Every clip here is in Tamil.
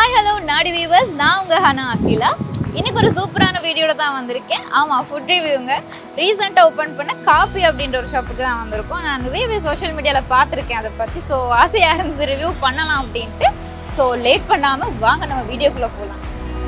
ஹாய் ஹலோ நாடி வியூவர்ஸ் நான் உங்கள் ஹனா அகிலா இன்னைக்கு ஒரு சூப்பரான வீடியோட தான் வந்திருக்கேன் ஆமாம் ஃபுட் ரிவ்யூங்க ரீசெண்டாக ஓப்பன் பண்ண காப்பி அப்படின்ற ஒரு ஷாப்புக்கு தான் வந்திருக்கோம் நான் நிறையவே சோஷியல் மீடியாவில் பார்த்துருக்கேன் அதை பற்றி ஸோ ஆசையாக இருந்து ரிவ்யூ பண்ணலாம் அப்படின்ட்டு ஸோ லேட் பண்ணாமல் வாங்க நம்ம வீடியோக்குள்ளே போகலாம்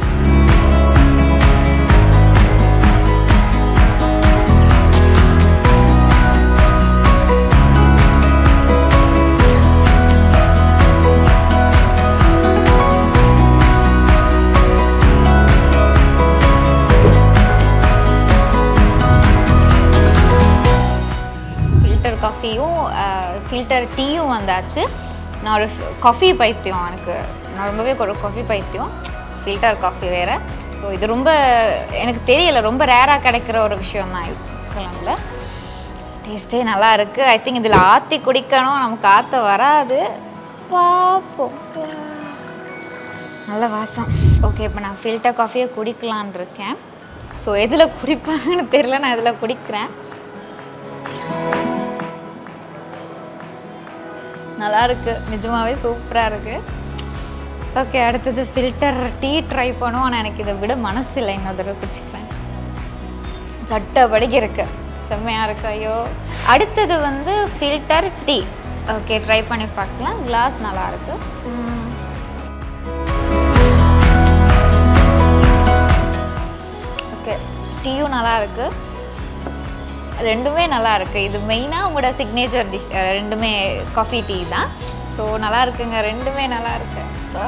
ஃபில்டர் காஃபியும் ஃபில்டர் டீயும் வந்தாச்சு நான் ஒரு காஃபி பைத்தியம் எனக்கு நான் ரொம்பவே ஒரு காஃபி பைத்தியம் ஃபில்டர் காஃபி வேறு ஸோ இது ரொம்ப எனக்கு தெரியல ரொம்ப ரேராக கிடைக்கிற ஒரு விஷயம் தான் இருக்கலாம்ல டேஸ்ட்டே நல்லா இருக்குது ஐ திங்க் இதில் ஆற்றி குடிக்கணும் நமக்கு ஆற்ற வராது பார்ப்போம் நல்ல வாசம் ஓகே இப்போ நான் ஃபில்டர் காஃபியை குடிக்கலான் இருக்கேன் ஸோ எதில் குடிப்பாங்கன்னு தெரியல நான் இதில் குடிக்கிறேன் நல்லா இருக்கு நிஜமாவே சூப்பராக இருக்கு ஓகே அடுத்தது ஃபில்டர் டீ ட்ரை பண்ணுவோம் ஆனால் எனக்கு இதை விட மனசு இல்லை இன்னொரு தடவை குடிச்சுக்கிறேன் சட்டப்படிக்கு இருக்கு செம்மையாக இருக்கு ஐயோ அடுத்தது வந்து ஃபில்டர் டீ ஓகே ட்ரை பண்ணி பார்க்கலாம் கிளாஸ் நல்லா இருக்கு ம். ஓகே டீயும் நல்லா இருக்கு ரெண்டுமே நல்லா இருக்கு இது மெயினாக உங்களோட சிக்னேச்சர் டிஷ் ரெண்டுமே காஃபி டீ தான் ஸோ நல்லா இருக்குங்க ரெண்டுமே நல்லா இருக்கு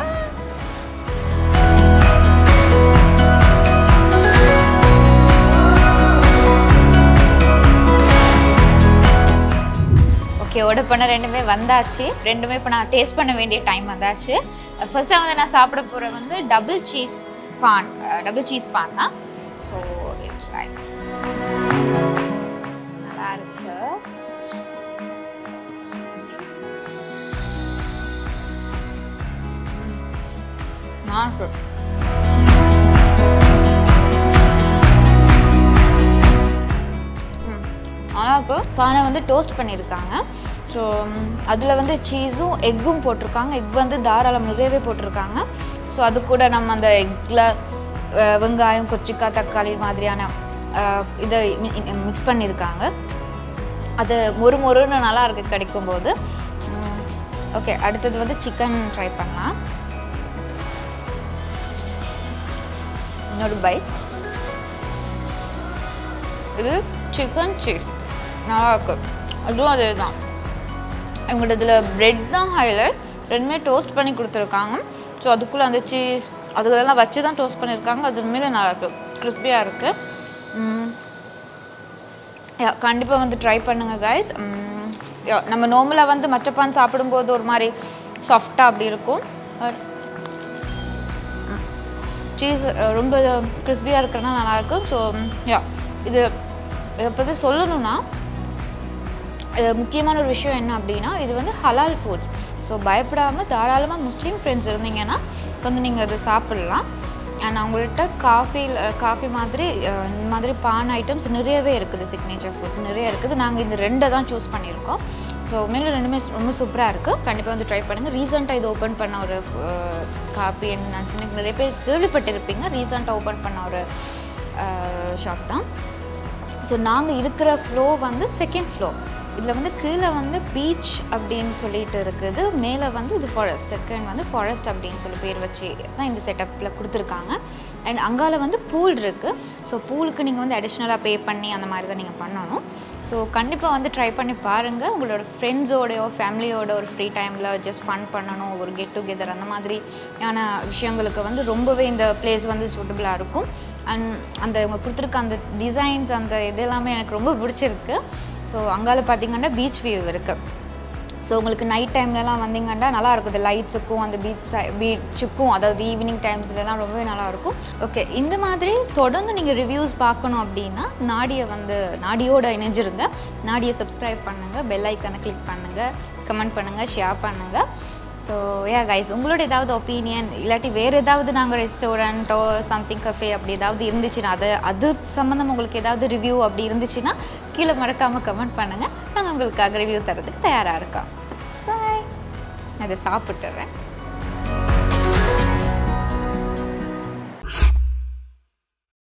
ஓகே ஆர்டர் பண்ண ரெண்டுமே வந்தாச்சு ரெண்டுமே இப்போ நான் டேஸ்ட் பண்ண வேண்டிய டைம் வந்தாச்சு ஃபர்ஸ்ட்டாக வந்து நான் சாப்பிட போகிற வந்து double cheese bun double cheese bun தான் ஸோ ட்ரை நல்லா இருக்கு நல்லா இருக்கு ம், நல்லா இருக்கு பானை வந்து டோஸ்ட் பண்ணியிருக்காங்க ஸோ அதில் வந்து சீஸும் எக்கும் போட்டிருக்காங்க எக் வந்து தாராளம் நிறையவே போட்டிருக்காங்க ஸோ அது கூட நம்ம அந்த எக்கில் வெங்காயம் கொச்சிக்காய் தக்காளி மாதிரியான அஹ், இதை மிக்ஸ் பண்ணியிருக்காங்க அது மொறு மொறுன்னு நல்லா இருக்கு கிடைக்கும்போது ஓகே அடுத்தது வந்து சிக்கன் ட்ரை பண்ணலாம் இன்னொரு பை இது சிக்கன் சீஸ் நல்லா இருக்கு அதுவும் அதே தான் இவங்களோட இதில் ப்ரெட் தான் ஹைலைட் ரெண்டுமே டோஸ்ட் பண்ணி கொடுத்துருக்காங்க ஸோ அதுக்குள்ளே அந்த சீஸ் அதுக்கெல்லாம் வச்சு தான் டோஸ்ட் பண்ணியிருக்காங்க அது உண்மையிலே நல்லா இருக்கு கிறிஸ்பியாக இருக்குது கண்டிப்பாக வந்து ட்ரை பண்ணுங்கள் கைஸ் நம்ம நார்மலாக வந்து மற்ற பான் சாப்பிடும்போது ஒரு மாதிரி சாஃப்டாக அப்படி இருக்கும் சீஸ் ரொம்ப கிறிஸ்பியாக இருக்கிறனா நல்லாயிருக்கும் ஸோ யா இது இதை பற்றி சொல்லணும்னா அஹ் முக்கியமான ஒரு விஷயம் என்ன அப்படின்னா இது வந்து ஹலால் ஃபுட்ஸ் ஸோ பயப்படாமல் தாராளமாக முஸ்லீம் ஃப்ரெண்ட்ஸ் இருந்தீங்கன்னா வந்து நீங்கள் அதை சாப்பிட்லாம் அண்ட் அவங்கள்ட்ட காஃபி காஃபி மாதிரி அஹ் இந்த மாதிரி பான் ஐட்டம்ஸ் நிறையவே இருக்குது சிக்னேச்சர் ஃபுட்ஸ் நிறைய இருக்குது நாங்கள் இந்த ரெண்டை தான் சூஸ் பண்ணியிருக்கோம் ஸோ உண்மையில ரெண்டுமே சு- ரொம்ப சூப்பராக இருக்குது கண்டிப்பாக வந்து ட்ரை பண்ணுங்கள் ரீசெண்டாக இது ஓப்பன் பண்ண ஒரு காப்பி நான் சின்ன நிறைய பேர் கேள்விப்பட்டிருப்பீங்க ரீசெண்டாக ஓப்பன் பண்ண ஒரு ஷாப் தான் ஸோ நாங்கள் இருக்கிற ஃப்ளோ வந்து செகண்ட் ஃப்ளோ இதில் வந்து கீழே வந்து பீச் அப்படின்னு சொல்லிட்டு இருக்குது மேலே வந்து இது ஃபாரஸ்ட் செகண்ட் வந்து ஃபாரஸ்ட் அப்படின்னு சொல்லி பேர் வச்சு தான் இந்த செட்டப்பில் கொடுத்துருக்காங்க அண்ட் அங்கால வந்து பூல் இருக்குது ஸோ பூலுக்கு நீங்கள் வந்து அடிஷ்னலாக பே பண்ணி அந்த மாதிரி தான் நீங்கள் பண்ணணும் ஸோ கண்டிப்பாக வந்து ட்ரை பண்ணி பாருங்கள் உங்களோட ஃப்ரெண்ட்ஸோடையோ ஃபேமிலியோட ஒரு ஃப்ரீ டைமில் ஜஸ்ட் ஃபன் பண்ணணும் ஒரு கெட் டுகெதர் அந்த மாதிரியான விஷயங்களுக்கு வந்து ரொம்பவே இந்த பிளேஸ் வந்து சூட்டபுளாக இருக்கும் அண்ட் அந்த இவங்க கொடுத்துருக்க அந்த டிசைன்ஸ் அந்த இது எல்லாமே எனக்கு ரொம்ப பிடிச்சிருக்கு ஸோ அங்கால பார்த்தீங்கன்னா பீச் வியூ இருக்குது ஸோ உங்களுக்கு நைட் டைம்லலாம் வந்தீங்கன்னா நல்லா இருக்கும் இந்த லைட்ஸுக்கும் அந்த பீச் பீச்சுக்கும் அதாவது ஈவினிங் டைம்ஸ்லலாம் ரொம்பவே நல்லா இருக்கும் ஓகே இந்த மாதிரி தொடர்ந்து நீங்கள் ரிவ்யூஸ் பார்க்கணும் அப்படின்னா நாடியை வந்து நாடியோட இணைஞ்சிருங்க நாடியை சப்ஸ்கிரைப் பண்ணுங்கள் பெல் ஐக்கானை கிளிக் பண்ணுங்கள் கமெண்ட் பண்ணுங்கள் ஷேர் பண்ணுங்கள் ஸோ யா கைஸ் உங்களோட ஏதாவது ஒப்பீனியன் இல்லாட்டி வேறு ஏதாவது நாங்கள் ரெஸ்டாரண்ட்டோ சம்திங் கஃபே அப்படி ஏதாவது இருந்துச்சுன்னா அது அது சம்மந்தம் உங்களுக்கு ஏதாவது ரிவ்யூ அப்படி இருந்துச்சுன்னா கீழே மறக்காமல் கமெண்ட் பண்ணுங்கள் நாங்கள் உங்களுக்காக ரிவ்யூ தரதுக்கு தயாராக இருக்கோம் பாய் நான் இதை சாப்பிட்டுறேன்